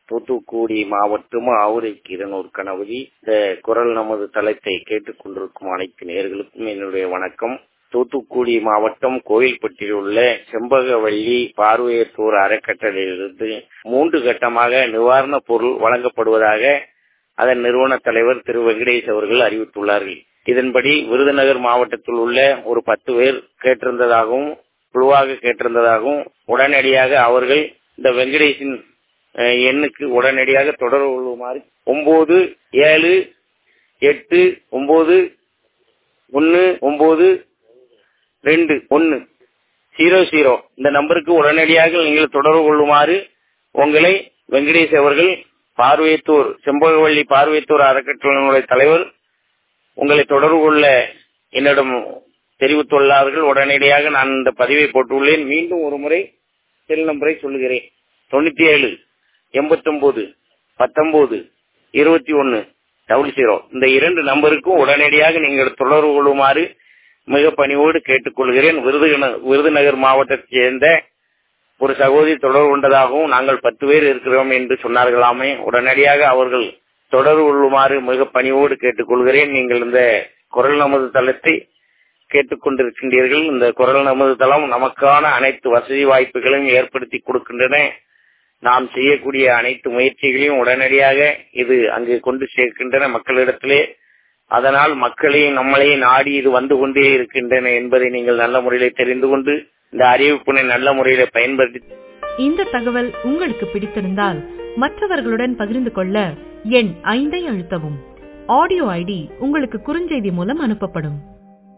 தூத்துக்குடி மாவட்டம் ஆவுரை கிரனூர் கணபதி இந்த குரல் நமது தளத்தை கேட்டுக் கொண்டிருக்கும் அனைத்து நேர்களுக்கும் என்னுடைய வணக்கம் தூத்துக்குடி மாவட்டம் கோயில்பட்டியில் உள்ள செம்பகவள்ளி பார்வையத்தூர் அறக்கட்டளையிலிருந்து மூன்று கட்டமாக நிவாரணப் பொருள் வழங்கப்படுவதாக அதன் நிறுவன தலைவர் திரு வெங்கடேஷ் அவர்கள் அறிவித்துள்ளார்கள் இதன்படி விருதுநகர் மாவட்டத்தில் உள்ள ஒரு பத்து பேர் கேட்டிருந்ததாகவும் குழுவாக கேட்டிருந்ததாகவும் உடனடியாக அவர்கள் இந்த வெங்கடேஷின் எண்ணுக்கு உடனடியாக தொடர்பு கொள்ளுமாறு ஒன்பது ஏழு எட்டு ஒன்பது ஒன்னு ஒன்பது ரெண்டு ஒன்னு ஜீரோ ஜீரோ இந்த நம்பருக்கு உடனடியாக நீங்கள் தொடர்பு கொள்ளுமாறு உங்களை வெங்கடேஷ் அவர்கள் பார்வையத்தூர் செம்பகவள்ளி பார்வையத்தூர் அறக்கட்டளையினுடைய தலைவர் உங்களை தொடர்பு கொள்ள என்னிடம் தெரிவித்துள்ளார்கள் உடனடியாக நான் இந்த பதிவை போட்டுள்ளேன் மீண்டும் ஒரு முறை செல் நம்பரை சொல்லுகிறேன் தொண்ணூத்தி ஏழு எண்பத்தி ஒன்பது பத்தொன்பது இருபத்தி ஒன்னு டபுள் ஜீரோ இந்த இரண்டு நம்பருக்கும் உடனடியாக நீங்கள் தொடர்பு கொள்ளுமாறு மிக பணிவோடு கேட்டுக்கொள்கிறேன் விருதுநகர் விருதுநகர் மாவட்டத்தைச் சேர்ந்த ஒரு சகோதரி தொடர்பு கொண்டதாகவும் நாங்கள் பத்து பேர் இருக்கிறோம் என்று சொன்னார்களாமே உடனடியாக அவர்கள் தொடர்பு கொள்ளுமாறு மிக பணிவோடு கேட்டுக்கொள்கிறேன் நீங்கள் இந்த குரல் நமது தளத்தை கேட்டுக்கொண்டிருக்கின்றீர்கள் இந்த குரல் நமது தளம் நமக்கான அனைத்து வசதி வாய்ப்புகளையும் ஏற்படுத்தி கொடுக்கின்றன நாம் செய்யக்கூடிய அனைத்து முயற்சிகளையும் உடனடியாக இது அங்கு கொண்டு சேர்க்கின்றன மக்களிடத்திலே அதனால் மக்களையும் நம்மளையும் நாடி இது வந்து கொண்டே இருக்கின்றன என்பதை நீங்கள் நல்ல முறையில தெரிந்து கொண்டு இந்த அறிவிப்பினை நல்ல முறையில பயன்படுத்தி இந்த தகவல் உங்களுக்கு பிடித்திருந்தால் மற்றவர்களுடன் பகிர்ந்து கொள்ள எண் ஐந்தை அழுத்தவும் ஆடியோ ஐடி உங்களுக்கு குறுஞ்செய்தி மூலம் அனுப்பப்படும்